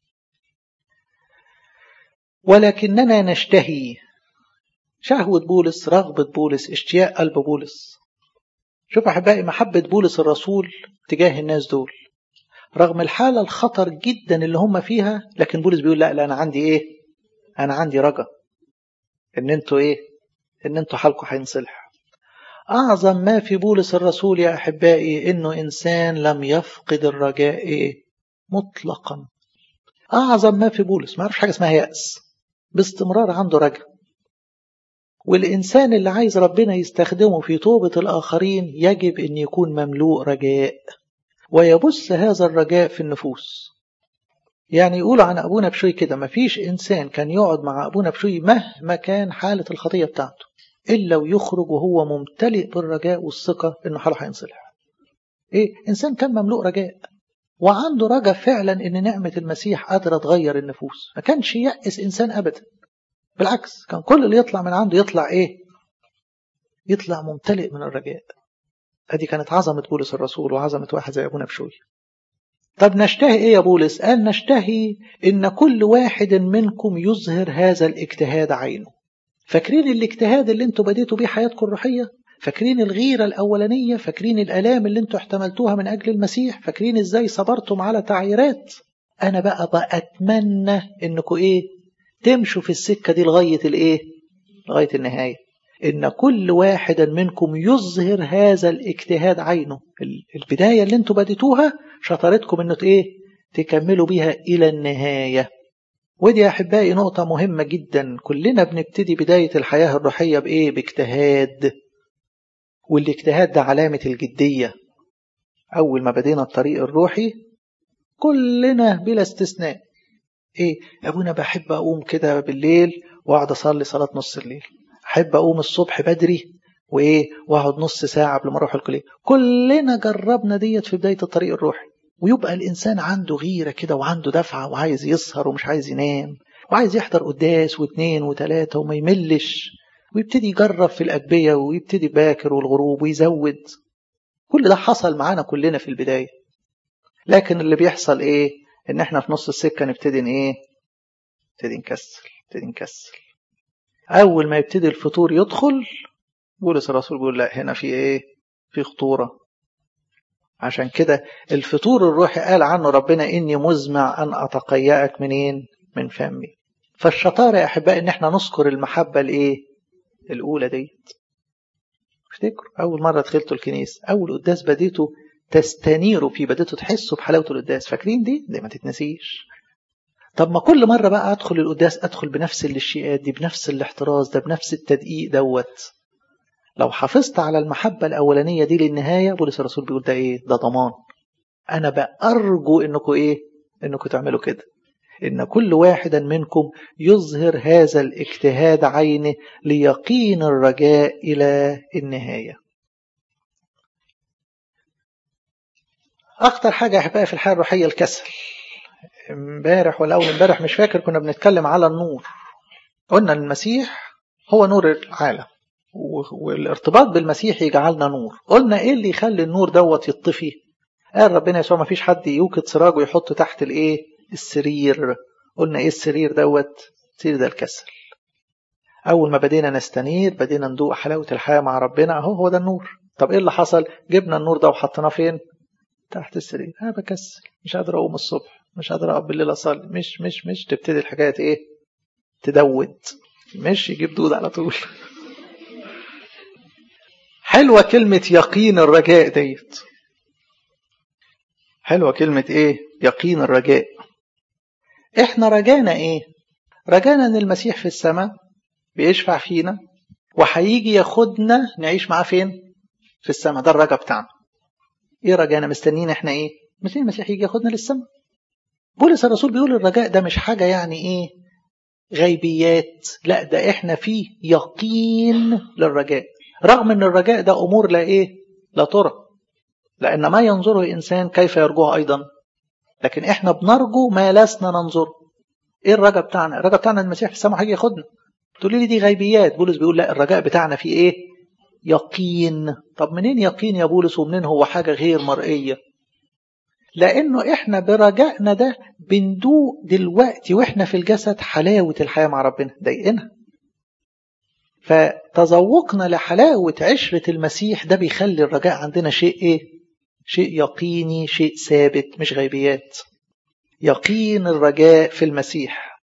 ولكننا نشتهي شهوة بولس رغبة بولس اشتياق قلب بولس شوف أحبائي محبة بولس الرسول تجاه الناس دول رغم الحالة الخطر جدا اللي هم فيها لكن بولس بيقول لا لا أنا عندي إيه أنا عندي رجا إن أنتوا إيه إن أنتوا حالكم هينصلح أعظم ما في بولس الرسول يا أحبائي إنه إنسان لم يفقد الرجاء إيه مطلقا أعظم ما في بولس ما عرفش حاجة اسمها يأس باستمرار عنده رجا والإنسان اللي عايز ربنا يستخدمه في توبة الآخرين يجب أن يكون مملوء رجاء ويبث هذا الرجاء في النفوس يعني يقولوا عن أبونا بشوي كده مفيش إنسان كان يقعد مع أبونا بشوي مهما كان حالة الخطية بتاعته إلا ويخرج وهو ممتلئ بالرجاء والثقة إنه حاله هينصلح إيه إنسان كان مملوء رجاء وعنده رجاء فعلا إن نعمة المسيح قادرة تغير النفوس ما كانش يأس إنسان أبدا بالعكس كان كل اللي يطلع من عنده يطلع إيه يطلع ممتلئ من الرجاء هذه كانت عظمة بولس الرسول وعظمة واحد زي أبونا بشوي طب نشتهي إيه يا بولس قال نشتهي إن كل واحد منكم يظهر هذا الاجتهاد عينه فاكرين الاجتهاد اللي انتوا بديتوا بيه حياتكم الروحية فاكرين الغيرة الأولانية فاكرين الآلام اللي انتوا احتملتوها من أجل المسيح فاكرين ازاي صبرتم على تعييرات أنا بقى بأتمنى إنكم إيه تمشوا في السكة دي لغاية الإيه لغاية النهاية إن كل واحد منكم يظهر هذا الاجتهاد عينه البداية اللي انتوا بديتوها شطارتكم إنه إيه تكملوا بيها إلى النهاية ودي يا أحبائي نقطة مهمة جدا كلنا بنبتدي بداية الحياة الروحية بإيه باجتهاد والاجتهاد ده علامة الجدية أول ما بدينا الطريق الروحي كلنا بلا استثناء إيه أبونا بحب أقوم كده بالليل وأقعد أصلي صلاة نص الليل أحب أقوم الصبح بدري وإيه وأقعد نص ساعة قبل ما أروح الكلية كلنا جربنا ديت في بداية الطريق الروحي ويبقى الإنسان عنده غيرة كده وعنده دفعة وعايز يسهر ومش عايز ينام وعايز يحضر قداس واثنين وثلاثة وما يملش ويبتدي يجرب في الأدبية ويبتدي باكر والغروب ويزود كل ده حصل معانا كلنا في البداية لكن اللي بيحصل إيه إن إحنا في نص السكة نبتدي إيه نبتدي نكسل نبتدي نكسل أول ما يبتدي الفطور يدخل بولس الرسول بيقول لا هنا في إيه في خطورة عشان كده الفطور الروحي قال عنه ربنا إني مزمع أن أتقيأك منين من فمي فالشطارة يا أحبائي إن إحنا نذكر المحبة الإيه الأولى ديت افتكروا أول مرة دخلتوا الكنيسة أول قداس بديتوا تستنيروا فيه بديتوا تحسوا بحلاوة القداس فاكرين دي؟ دي ما تتنسيش طب ما كل مرة بقى أدخل القداس أدخل بنفس الاشياءات دي بنفس الاحتراز ده بنفس التدقيق دوت لو حافظت على المحبة الأولانية دي للنهاية بولس الرسول بيقول ده إيه ده ضمان أنا بأرجو إنكم إيه إنكم تعملوا كده إن كل واحد منكم يظهر هذا الاجتهاد عينه ليقين الرجاء إلى النهاية أخطر حاجة أحبائي في الحياة الروحية الكسل امبارح ولا أول امبارح مش فاكر كنا بنتكلم على النور قلنا المسيح هو نور العالم والارتباط بالمسيح يجعلنا نور قلنا ايه اللي يخلي النور دوت يطفي قال ربنا يسوع ما فيش حد يوقد سراج ويحطه تحت الايه السرير قلنا ايه السرير دوت السرير ده الكسل اول ما بدينا نستنير بدينا ندوق حلاوه الحياه مع ربنا اهو هو ده النور طب ايه اللي حصل جبنا النور ده وحطيناه فين تحت السرير انا بكسل مش قادر اقوم الصبح مش قادر اقوم بالليل اصلي مش مش مش تبتدي الحكايه ايه تدود مش يجيب دود على طول حلوة كلمة يقين الرجاء ديت حلوة كلمة ايه يقين الرجاء احنا رجانا ايه رجانا ان المسيح في السماء بيشفع فينا وهيجي ياخدنا نعيش معاه فين في السماء ده الرجاء بتاعنا ايه رجانا مستنيين احنا ايه مستنيين المسيح يجي ياخدنا للسماء بولس الرسول بيقول الرجاء ده مش حاجة يعني ايه غيبيات لا ده احنا فيه يقين للرجاء رغم ان الرجاء ده امور لا ايه لا ترى لان ما ينظره انسان كيف يرجوه ايضا لكن احنا بنرجو ما لسنا ننظره ايه الرجاء بتاعنا الرجاء بتاعنا المسيح في السماء هيجي ياخدنا تقولي لي دي غيبيات بولس بيقول لا الرجاء بتاعنا فيه ايه يقين طب منين يقين يا بولس ومنين هو حاجه غير مرئيه لانه احنا برجائنا ده بندوق دلوقتي واحنا في الجسد حلاوه الحياه مع ربنا ضايقنا فتذوقنا لحلاوة عشرة المسيح ده بيخلي الرجاء عندنا شيء ايه؟ شيء يقيني شيء ثابت مش غيبيات يقين الرجاء في المسيح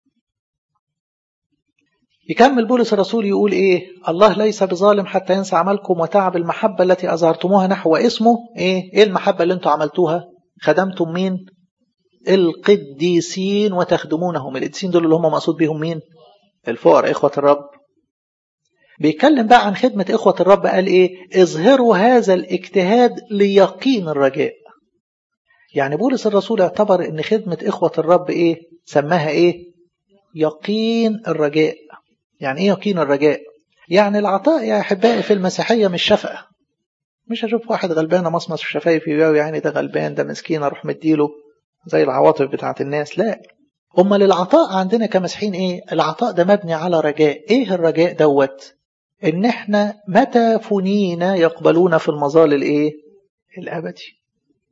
يكمل بولس الرسول يقول ايه الله ليس بظالم حتى ينسى عملكم وتعب المحبة التي أظهرتموها نحو اسمه ايه ايه المحبة اللي انتوا عملتوها خدمتم مين القديسين وتخدمونهم القديسين دول اللي هم مقصود بيهم مين الفقراء إخوة الرب بيتكلم بقى عن خدمة إخوة الرب قال إيه اظهروا هذا الاجتهاد ليقين الرجاء يعني بولس الرسول اعتبر ان خدمة اخوة الرب ايه سماها ايه يقين الرجاء يعني ايه يقين الرجاء يعني العطاء يا احبائي في المسيحية مش شفقة مش هشوف واحد غلبان مصمص في شفايفي يعني ده غلبان ده مسكين اروح مديله زي العواطف بتاعت الناس لا امال العطاء عندنا كمسيحيين ايه العطاء ده مبني على رجاء ايه الرجاء دوت ان احنا متى فنينا يقبلون في المظال الايه الابدي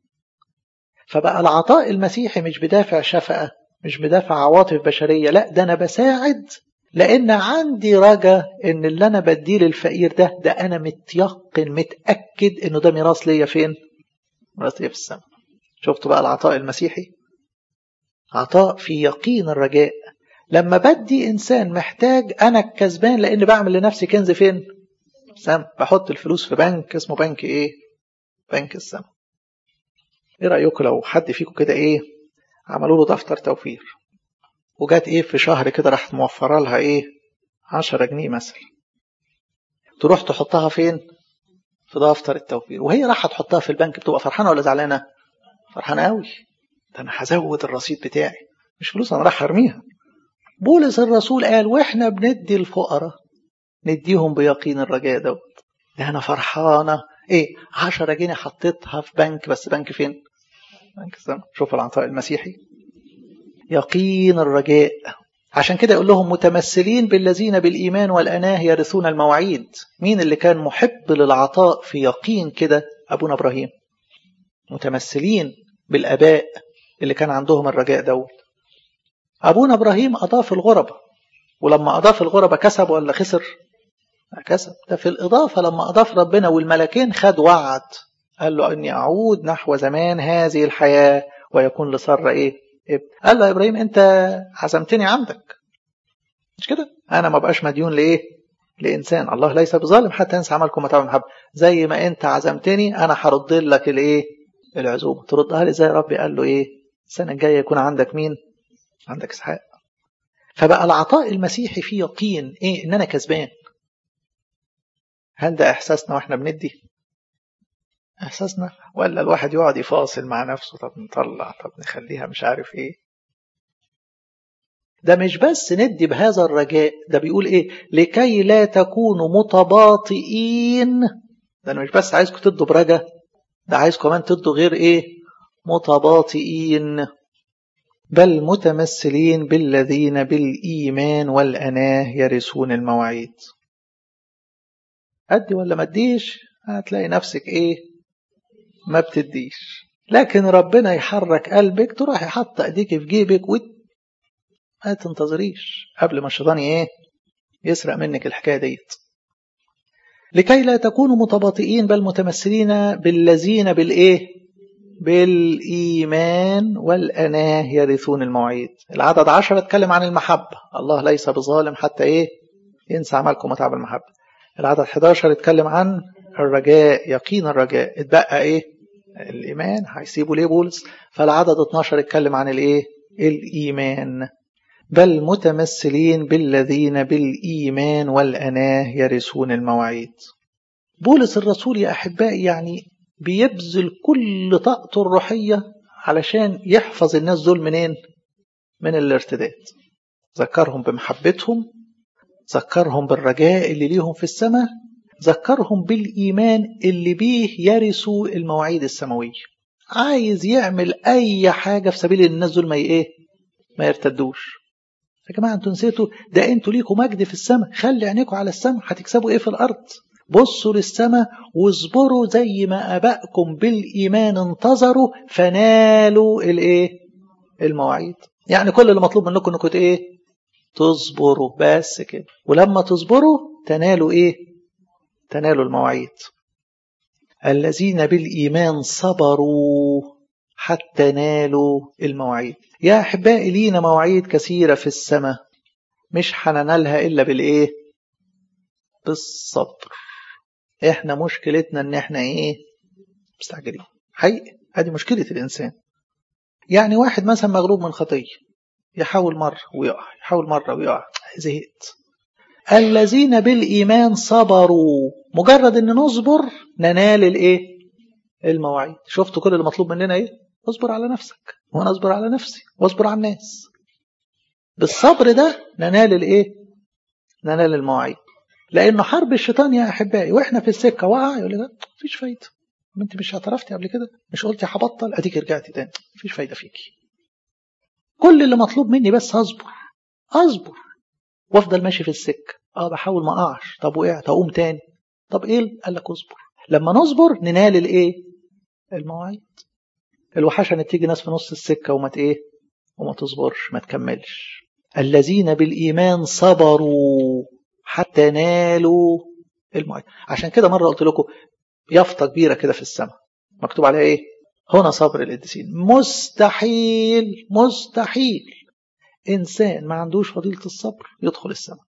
فبقى العطاء المسيحي مش بدافع شفقه مش بدافع عواطف بشريه لا ده انا بساعد لان عندي رجا ان اللي انا بديه للفقير ده ده انا متيقن متاكد انه ده ميراث ليا فين ميراث ليا في السماء شفتوا بقى العطاء المسيحي عطاء في يقين الرجاء لما بدي انسان محتاج انا الكسبان لان بعمل لنفسي كنز فين سم بحط الفلوس في بنك اسمه بنك ايه بنك السم ايه رايكم لو حد فيكم كده ايه عملوا له دفتر توفير وجات ايه في شهر كده راحت موفره لها ايه 10 جنيه مثلا تروح تحطها فين في دفتر التوفير وهي راح تحطها في البنك بتبقى فرحانه ولا زعلانه فرحانه قوي ده انا هزود الرصيد بتاعي مش فلوس انا راح ارميها بولس الرسول قال واحنا بندي الفقراء نديهم بيقين الرجاء دوت ده انا فرحانه ايه 10 جنيه حطيتها في بنك بس بنك فين بنك السماء شوف العطاء المسيحي يقين الرجاء عشان كده يقول لهم متمثلين بالذين بالإيمان والأناه يرثون المواعيد مين اللي كان محب للعطاء في يقين كده أبونا إبراهيم متمثلين بالآباء اللي كان عندهم الرجاء دوت أبونا إبراهيم أضاف الغربة ولما أضاف الغربة كسب ولا خسر كسب ده في الإضافة لما أضاف ربنا والملكين خد وعد قال له أني أعود نحو زمان هذه الحياة ويكون لسارة إيه ابن قال له يا إبراهيم أنت عزمتني عندك مش كده أنا ما بقاش مديون لإيه لإنسان الله ليس بظالم حتى ينسى عملكم متاع محب زي ما أنت عزمتني أنا هرد لك الإيه العزومة تردها لي زي ربي قال له إيه السنة الجاية يكون عندك مين عندك اسحاق فبقى العطاء المسيحي فيه يقين ايه ان انا كسبان هل ده احساسنا واحنا بندي احساسنا ولا الواحد يقعد يفاصل مع نفسه طب نطلع طب نخليها مش عارف ايه ده مش بس ندي بهذا الرجاء ده بيقول ايه لكي لا تكونوا متباطئين ده انا مش بس عايزكم تدوا برجا ده عايز كمان تدوا غير ايه متباطئين بل متمثلين بالذين بالإيمان والأناه يرثون المواعيد أدي ولا ما اديش هتلاقي نفسك إيه ما بتديش لكن ربنا يحرك قلبك تروح يحط ايديك في جيبك وت... ما تنتظريش قبل ما الشيطان ايه يسرق منك الحكايه ديت لكي لا تكونوا متباطئين بل متمثلين بالذين بالايه بالإيمان والأناه يرثون المواعيد العدد عشرة اتكلم عن المحبة الله ليس بظالم حتى إيه ينسى عملكم وتعب المحبة العدد 11 اتكلم عن الرجاء يقين الرجاء اتبقى إيه الإيمان هيسيبوا ليه بولس فالعدد 12 اتكلم عن الإيه الإيمان بل متمثلين بالذين بالإيمان والأناه يرثون المواعيد بولس الرسول يا أحبائي يعني بيبذل كل طاقته الروحية علشان يحفظ الناس دول منين؟ من الارتداد ذكرهم بمحبتهم ذكرهم بالرجاء اللي ليهم في السماء ذكرهم بالإيمان اللي بيه يرثوا المواعيد السماوية عايز يعمل أي حاجة في سبيل الناس دول ما إيه؟ ما يرتدوش يا جماعة انتوا نسيتوا ده انتوا ليكوا مجد في السماء خلي عينيكم على السماء هتكسبوا ايه في الارض بصوا للسماء واصبروا زي ما ابائكم بالايمان انتظروا فنالوا الايه المواعيد يعني كل اللي مطلوب منكم انكم ايه تصبروا بس كده ولما تصبروا تنالوا ايه تنالوا المواعيد الذين بالايمان صبروا حتى نالوا المواعيد يا احبائي لينا مواعيد كثيره في السماء مش هننالها الا بالايه بالصبر احنا مشكلتنا ان احنا ايه مستعجلين حقيقي هذه مشكله الانسان يعني واحد مثلا مغلوب من خطيه يحاول مره ويقع يحاول مره ويقع زهقت الذين بالايمان صبروا مجرد ان نصبر ننال الايه المواعيد شفتوا كل اللي مطلوب مننا ايه اصبر على نفسك وانا اصبر على نفسي واصبر على الناس بالصبر ده ننال الايه ننال المواعيد لانه حرب الشيطان يا احبائي واحنا في السكه وقع يقول لك مفيش فايده ما انت مش اعترفتي قبل كده مش قلتي هبطل اديك رجعتي تاني مفيش فايده فيكي كل اللي مطلوب مني بس اصبر اصبر وافضل ماشي في السكه اه بحاول ما اقعش طب وقعت اقوم تاني طب ايه قال لك اصبر لما نصبر ننال الايه المواعيد الوحشه ان تيجي ناس في نص السكه وما ايه وما تصبرش ما تكملش الذين بالايمان صبروا حتى نالوا المواعيد عشان كده مره قلت لكم يافطه كبيره كده في السماء مكتوب عليها ايه هنا صبر القديسين مستحيل مستحيل انسان ما عندوش فضيله الصبر يدخل السماء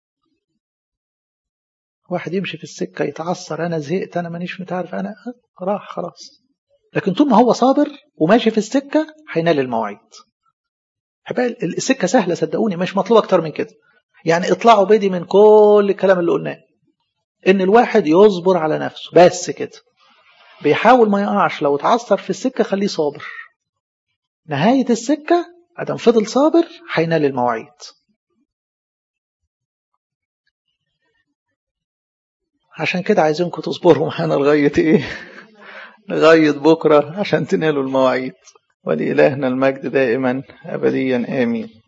واحد يمشي في السكه يتعثر انا زهقت انا مانيش متعرف انا راح خلاص لكن طول ما هو صابر وماشي في السكه هينال المواعيد السكه سهله صدقوني مش مطلوب اكتر من كده يعني اطلعوا بدي من كل الكلام اللي قلناه ان الواحد يصبر على نفسه بس كده بيحاول ما يقعش لو اتعثر في السكه خليه صابر نهايه السكه ادم فضل صابر هينال المواعيد عشان كده عايزينكم تصبروا معانا لغايه ايه لغايه بكره عشان تنالوا المواعيد ولإلهنا المجد دائما ابديا امين